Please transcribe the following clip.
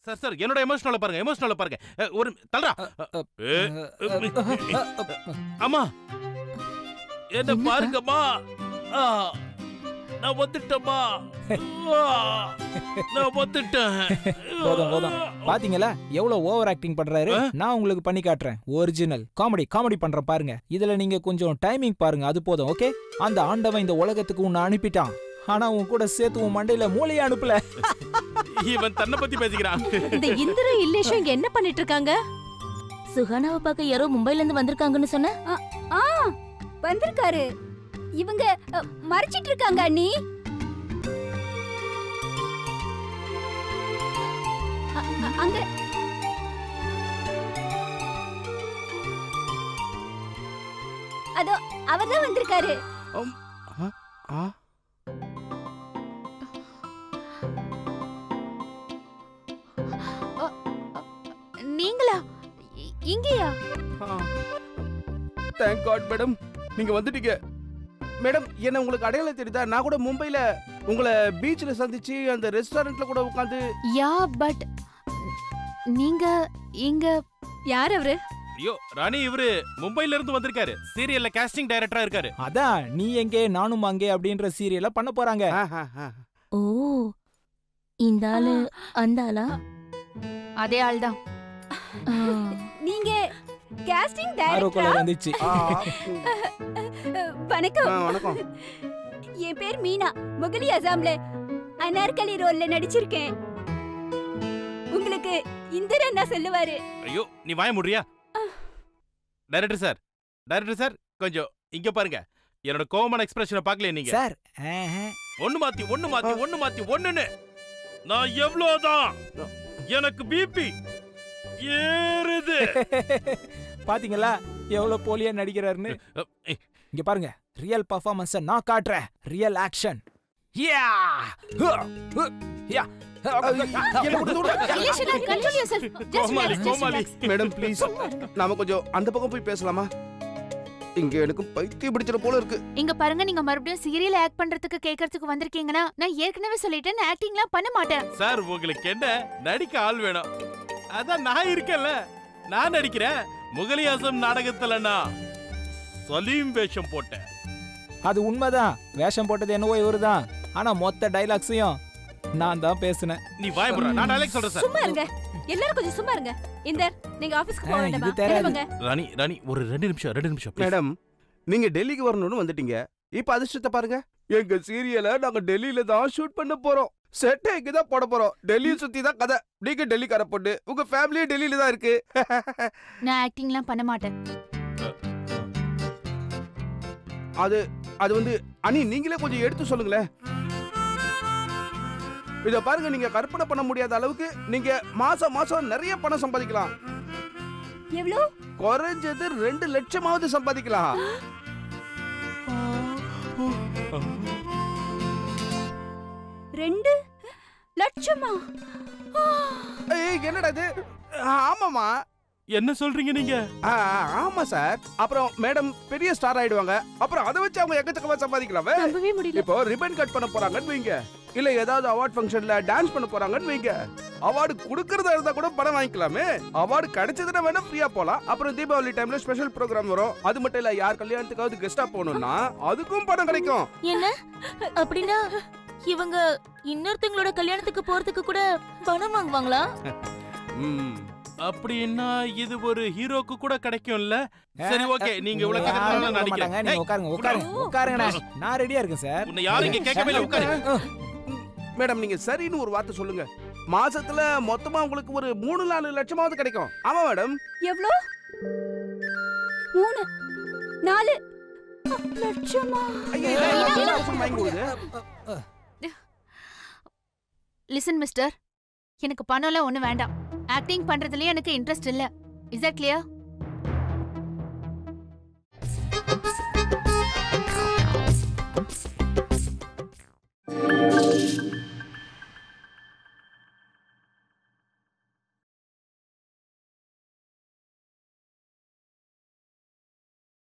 Sir sir என்னோட எமோஷனல பாருங்க எமோஷனல பாருங்க அ, ஒரு தல்றா ஏ, அம்மா என்ன என்ன? பாருங்கம்மா ஆ, நான் வந்துட்டேம்மா ஆ, நான் வந்துட்டேன் போதும் போதும் பாத்தீங்களா எவ்வளவு ஓவர் ஆக்டிங் பண்றாரு ஆ? நான் உங்களுக்கு பண்ணி காட்டுறேன் ஒரிஜினல் காமெடி காமெடி பண்றேன் பாருங்க இதுல நீங்க கொஞ்சம் டைமிங் பாருங்க அது போதும் ஓகே அந்த ஆண்டவன் இந்த உலகத்துக்கு உன்னை அனுப்பிட்டான் ஆனா உன் கூட சேர்த்து உன் மண்டையில மூளையை அனுப்பல இவன் தன்னை பத்தி பேசிக்கிறான் இந்த இந்திர இல்லேஷம் இங்க என்ன பண்ணிட்டு இருக்காங்க சுகானாவை பார்க்க யாரோ மும்பைல இருந்து வந்திருக்காங்கன்னு சொன்ன ஆ வந்திருக்காரு இவங்க அ, மறைச்சிட்டு இருக்காங்க அண்ணி அ- அ- அங்க அதோ அவர்தான் வந்திருக்காரு ஆ நீங்களா இ- இங்கேயா தேங்க் காட் மேடம் நீங்க வந்துட்டீங்க மேடம் என்ன உங்களுக்கு அடையாளம் தெரியுதா நான் கூட மும்பைல உங்களை பீச்ல சந்திச்சு அந்த ரெஸ்டாரண்ட்ல கூட உட்காந்து யா பட் நீங்க இங்க யார் அவரு ஐயோ ராணி இவரு மும்பைல இருந்து வந்திருக்காரு சீரியல்ல காஸ்டிங் டைரக்டரா இருக்காரு அதான் நீ எங்கே நானும் அங்கே அப்படின்ற சீரியல பண்ண போறாங்க ஓ இந்த ஆளு அந்த ஆளா அதே ஆள்தான் ஆ. நீங்க கேஸ்டிங் ஆரோ டைரக்டரா கொலை வந்துச்சு ஆ, வணக்கம் ஆ, வணக்கம் என் பேர் மீனா முகலி அசாம்ல அனார்கலி ரோல்ல நடிச்சிருக்கேன் உங்களுக்கு இந்திரன் என்ன சொல்லுவாரு ஐயோ நீ வாய முடியா டைரக்டர் சார் டைரக்டர் சார் கொஞ்சம் இங்க பாருங்க என்னோட கோமன் எக்ஸ்பிரஷனை பார்க்கல நீங்க சார் ஆஹா. ஒண்ணு மாத்தி ஒண்ணு மாத்தி ஒண்ணு மாத்தி ஒண்ணுன்னு நான் எவ்வளவுதான் எனக்கு பிபி ஏறுது பாத்தீங்களா எவ்வளவு போலியா நடிக்கிறாருன்னு இங்க பாருங்க ரியல் பர்ஃபார்மன்ஸ நான் காட்டுறேன் ரியல் ஆக்ஷன் யா ஹு, ஹு, யா என்ன கொடுத்து விடு. Relation, control yourself. Just komali relax, just komali relax. Madam please நாம கொஞ்சம் அந்த பக்கம் போய் பேசலாமா இங்க எனக்கு பைத்தியம் பிடிச்சிட போல இருக்கு இங்க பாருங்க நீங்க மறுபடியும் சீரியல் ஆக்ட் பண்றதுக்கு கேக்குறதுக்கு வந்திருக்கீங்கன்னா நான் ஏற்கனவே சொல்லிட்டேன் ஆக்டிங்லாம் பண்ண மாட்டேன் சார் உங்களுக்கு என்ன நடிக்க ஆள் வேணும் அதான் நான் இருக்கேன்ல நான் நடிக்கிறேன் முகலியாசம் நாடகத்துல நான் சலீம் வேஷம் போட்டேன் அது உண்மைதான் வேஷம் போட்டது என்னவோ இவருதான் ஆனா மொத்த டைலாக்ஸையும் நான் தான் பேசினேன் நீ வாய முடுறா நான் டைலாக் சொல்றேன் சார் சும்மா இருங்க எல்லாரும் கொஞ்சம் சும்மா இருங்க இந்தர் நீங்க ஆபீஸ்க்கு போக ஆ, வேண்டாமா இது தெரியாது. கிளம்புங்க ராணி ராணி ஒரு ரெண்டு நிமிஷம் ரெண்டு நிமிஷம் please. மேடம் நீங்க டெல்லிக்கு வரணும்னு வந்துட்டீங்க இப்ப அதிர்ஷ்டத்தை பாருங்க எங்க சீரியலை நாங்க டெல்லியில தான் ஷூட் பண்ண போறோம் செட்டை இங்க தான் போட போறோம் டெல்லியை சுத்தி தான் கதை நீங்க டெல்லிக்கார பொண்ணு உங்க ஃபேமிலியே டெல்லியில தான் இருக்கு நான் ஆக்டிங்லாம் பண்ண மாட்டேன் அது அது வந்து அனி நீங்களே கொஞ்சம் எடுத்து சொல்லுங்களேன் இத பாருங்க நீங்க கற்பனை பண்ண முடியாத அளவுக்கு நீங்க மாசம் மாசம் நிறைய பணம் சம்பாதிக்கலாம் எவ்வளோ குறைஞ்சது ரெண்டு லட்சமாவது சம்பாதிக்கலாம் ரெண்டு லட்சமா ஆ, ஏய் என்னடா இது ஆ, ஆமாமா என்ன சொல்றீங்க நீங்க ஆ, ஆ, ஆமா சார் அப்புறம் மேடம் பெரிய ஸ்டார் ஆயிடுவாங்க அப்புறம் அதை வச்சு அவங்க எக்கச்சக்கமா சம்பாதிக்கலாமே நம்பவே முடியல இப்போ ரிப்பன் கட் பண்ண போறாங்கன்னு வைங்க இல்ல ஏதாவது அவார்ட் ஃபங்க்ஷன்ல டான்ஸ் பண்ண போறாங்கன்னு வைங்க அவார்டு குடுக்கறதா இருந்தா கூட பணம் வாங்கிக்கலாமே அவார்டு கிடைச்சதுன்னா வேணா ஃப்ரீயா போலாம் அப்புறம் தீபாவளி டைம்ல ஸ்பெஷல் ப்ரோக்ராம் வரும் அது மட்டும் இல்ல யார் கல்யாணத்துக்காவது கெஸ்டா போகணும்னா அதுக்கும் பணம் கிடைக்கும் என்ன அப்படின்னா இவங்க இன்னொருத்தங்களோட கல்யாணத்துக்கு போறதுக்கு கூட பணம் வாங்குவாங்களா ம். அப்படின்னா இது ஒரு ஹீரோக்கு கூட கிடைக்கும்ல சரி ஓகே நீங்க இவ்வளவு யாரும் கதை நம்ப மாட்டாங்க. நீங்க நடிக்கிறேன் உட்காருங்க உட்காருங்க உட்காருங்கண்ணே நான் ரெடியா இருக்கேன் சார் உன்னை யாரும் இங்க கேட்கவே இல்லை உட்காரு மேடம் நீங்க சரின்னு ஒரு வார்த்தை சொல்லுங்க மாசத்துல மொத்தமா உங்களுக்கு ஒரு மூணு நாலு லட்சமாவது கிடைக்கும் ஆமா மேடம் எவ்வளோ மூணு நாலு ஆ, லட்சமா ஐயா, இது என்ன அவசரம் வாங்கி கொடுக்குது? லிசன் மிஸ்டர் எனக்கு பணம்லாம் ஒண்ணு வேண்டாம் ஆக்டிங் பண்றதுலயே எனக்கு இன்ட்ரெஸ்ட் இல்ல இஸ் தட் கிளியர்